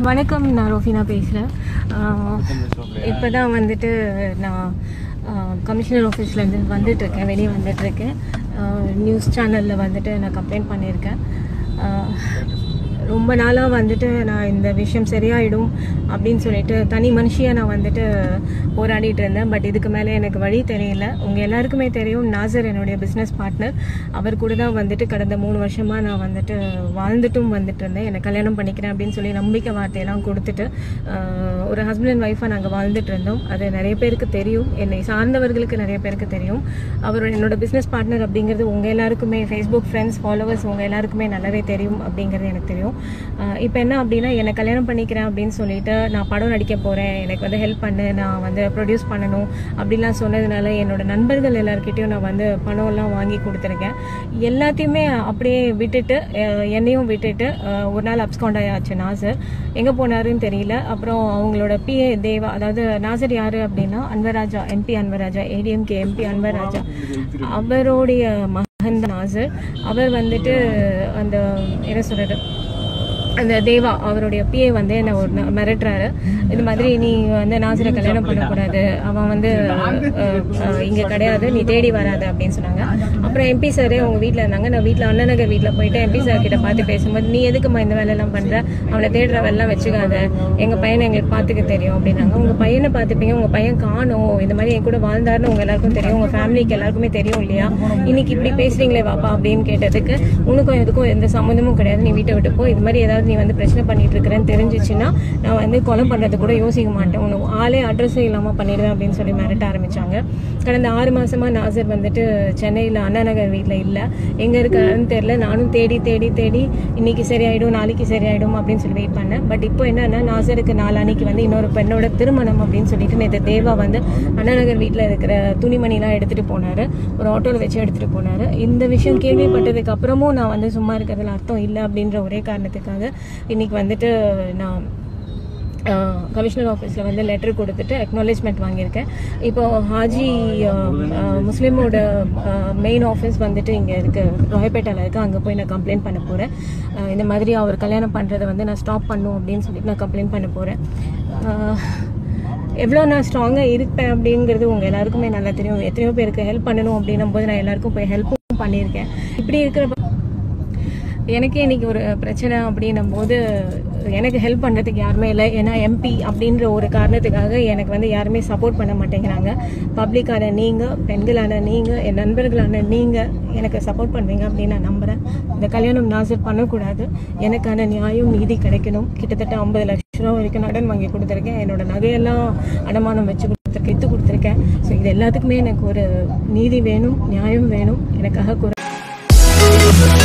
வணக்கம் நான் ரோஃபினா பேசுகிறேன் இப்போ தான் வந்துட்டு நான் கமிஷனர் ஆஃபீஸ்லேருந்து வந்துட்டுருக்கேன் வெளியே வந்துட்டுருக்கேன் நியூஸ் சேனலில் வந்துட்டு நான் கம்ப்ளைண்ட் பண்ணியிருக்கேன் ஆஹ், ரொம்ப நாளாக வந்துட்டு நான் இந்த விஷயம் சரியாயிடும் அப்படின்னு சொல்லிட்டு தனி மனுஷியாக நான் வந்துட்டு போராடிட்டு இருந்தேன் பட் இதுக்கு மேலே எனக்கு வழி தெரியல உங்கள் எல்லாருக்குமே தெரியும் நாசர் என்னுடைய பிஸ்னஸ் பார்ட்னர் அவர் கூட தான் வந்துட்டு கடந்த மூணு வருஷமாக நான் வந்துட்டு வாழ்ந்துட்டும் வந்துட்டு இருந்தேன் என்னை கல்யாணம் பண்ணிக்கிறேன் அப்படின்னு சொல்லி நம்பிக்கை வார்த்தையெல்லாம் கொடுத்துட்டு ஆஹ், ஒரு ஹஸ்பண்ட் அண்ட் ஒய்ஃபாக நாங்கள் வாழ்ந்துட்டு இருந்தோம் அது நிறைய பேருக்கு தெரியும் என்னை சார்ந்தவர்களுக்கு நிறைய பேருக்கு தெரியும் அவர் என்னோட பிஸ்னஸ் பார்ட்னர் அப்படிங்கிறது உங்கள் எல்லாருக்குமே ஃபேஸ்புக் ஃப்ரெண்ட்ஸ் ஃபாலோவர்ஸ் உங்கள் எல்லாருக்குமே நல்லாவே தெரியும் அப்படிங்கிறது எனக்கு தெரியும் இப்போ என்ன அப்படின்னா என்னை கல்யாணம் பண்ணிக்கிறேன் அப்படின்னு சொல்லிட்டு நான் படம் நடிக்க போகிறேன் எனக்கு வந்து ஹெல்ப் பண்ணு நான் வந்து ப்ரொடியூஸ் பண்ணணும் அப்படிலாம் சொன்னதுனால என்னோட நண்பர்கள் எல்லாருக்கிட்டையும் நான் வந்து பணம்லாம் வாங்கி கொடுத்துருக்கேன் எல்லாத்தையுமே அப்படியே விட்டுட்டு அஹ், என்னையும் விட்டுட்டு அஹ், ஒரு நாள் அப்ஸ்காண்ட் ஆயாச்சு நாசர் எங்கே போனாருன்னு தெரியல அப்புறம் அவங்களோட பிஏ தேவா அதாவது நாசர் யாரு அப்படின்னா அன்வராஜா எம்பி அன்வராஜா ஏடிஎம்கே எம்பி அன்வராஜா அவருடைய மகன் தான் நாசர் அவர் வந்துட்டு அந்த என்ன சொல்றது அந்த தேவா அவருடைய பிஏ வந்து என்ன ஒரு ந- மிரட்டுறாரு இது மாதிரி நீ வந்து நாசரை கல்யாணம் பண்ணக்கூடாது அவன் வந்து அஹ், அஹ், இங்க கிடையாது நீ தேடி வராத அப்படின்னு சொன்னாங்க அப்புறம் எம்பி சாரே அவங்க வீட்டில் இருந்தாங்க நான் வீட்டில் அண்ணநகர் வீட்டில் போயிட்டு எம்பி சார் கிட்ட பார்த்து பேசும்போது நீ எதுக்குமா இந்த வேலையெல்லாம் பண்ற அவனை தேடுற வேலைலாம் வச்சுக்காத எங்க பையனை எங்களுக்கு பார்த்துக்க தெரியும் அப்படின்னாங்க உங்க பையனை பார்த்துப்பீங்க உங்க பையன் காணும் இந்த மாதிரி என் கூட வாழ்ந்தாருன்னு உங்க எல்லாருக்கும் தெரியும் உங்க ஃபேமிலிக்கு எல்லாருக்குமே தெரியும் இல்லையா இன்னைக்கு இப்படி பேசுறீங்களே வாப்பா அப்படின்னு கேட்டதுக்கு உனக்கும் எதுக்கும் எந்த சம்மந்தமும் கிடையாது நீ வீட்டை விட்டு போ இது மாதிரி ஏதாவது நீ வந்து பிரச்சனை பண்ணிட்டு இருக்கிறேன்னு தெரிஞ்சிச்சுன்னா நான் வந்து கொலை பண்றது கூட யோசிக்க மாட்டேன் உனக்கு ஆளே அட்ரஸே இல்லாம பண்ணிடுவேன் அப்படின்னு சொல்லி மிரட்ட ஆரம்பிச்சாங்க கடந்த ஆறு மாசமா நாசர் வந்துட்டு சென்னையில் அண்ணா நகர் வீட்டில் இல்லை எங்க இருக்காருன்னு தெரியல நானும் தேடி தேடி தேடி இன்னைக்கு சரியாயிடும் நாளைக்கு சரியாயிடும் அப்படின்னு சொல்லி வெயிட் பண்ணேன் பட் இப்போ என்னன்னா நாசருக்கு நாளானிக்கு வந்து இன்னொரு பெண்ணோட திருமணம் அப்படின்னு சொல்லிட்டு நேற்று தேவா வந்து அண்ணா நகர் வீட்டில் இருக்கிற துணிமணிலாம் எடுத்துட்டு போனாரு ஒரு ஆட்டோவில் வச்சு எடுத்துட்டு போனாரு இந்த விஷயம் கேள்விப்பட்டதுக்கு அப்புறமும் நான் வந்து சும்மா இருக்கிறதுல அர்த்தம் இல்லை அப்படின்ற ஒரே காரணத்துக்காக இன்னைக்கு வந்துட்டு நான் கமிஷனர் ஆஃபீஸில் வந்து லெட்டர் கொடுத்துட்டு அக்னாலேஜ்மெண்ட் வாங்கியிருக்கேன் இப்போ ஹாஜி அஹ், அஹ், முஸ்லீமோட மெயின் ஆஃபீஸ் வந்துட்டு இங்கே இருக்குது ராயப்பேட்டாவில் இருக்குது அங்கே போய் நான் கம்ப்ளைண்ட் பண்ண போகிறேன் இந்த மாதிரி அவர் கல்யாணம் பண்ணுறதை வந்து நான் ஸ்டாப் பண்ணும் அப்படின்னு சொல்லிட்டு நான் கம்ப்ளைண்ட் பண்ண போகிறேன் எவ்வளோ நான் ஸ்ட்ராங்காக இருப்பேன் அப்படிங்கிறது உங்கள் எல்லாருக்குமே நல்லா தெரியும் எத்தனையோ பேருக்கு ஹெல்ப் பண்ணணும் அப்படின்னும் போது நான் எல்லாருக்கும் போய் ஹெல்ப்பும் பண்ணியிருக்கேன் இப்படி இருக்கிறப்ப எனக்கே இன்னைக்கு ஒரு பிரச்சனை அப்படின்னும் போது எனக்கு ஹெல்ப் பண்ணுறதுக்கு யாருமே இல்லை ஏன்னா எம்பி அப்படின்ற ஒரு காரணத்துக்காக எனக்கு வந்து யாருமே சப்போர்ட் பண்ண மாட்டேங்கிறாங்க பப்ளிக்கான நீங்கள் பெண்களான நீங்கள் என் நண்பர்களான நீங்கள் எனக்கு சப்போர்ட் பண்ணுவீங்க அப்படின்னு நான் நம்புகிறேன் இந்த கல்யாணம் நாசர் பண்ணக்கூடாது எனக்கான நியாயம் நீதி கிடைக்கணும் கிட்டத்தட்ட ஐம்பது லட்ச ரூபா வரைக்கும் கடன் வாங்கி கொடுத்துருக்கேன் என்னோட நகையெல்லாம் அடமானம் வச்சு கொடுத்துருக்கேன் வித்து கொடுத்துருக்கேன் ஸோ இது எல்லாத்துக்குமே எனக்கு ஒரு நீதி வேணும் நியாயம் வேணும் எனக்காக குரல்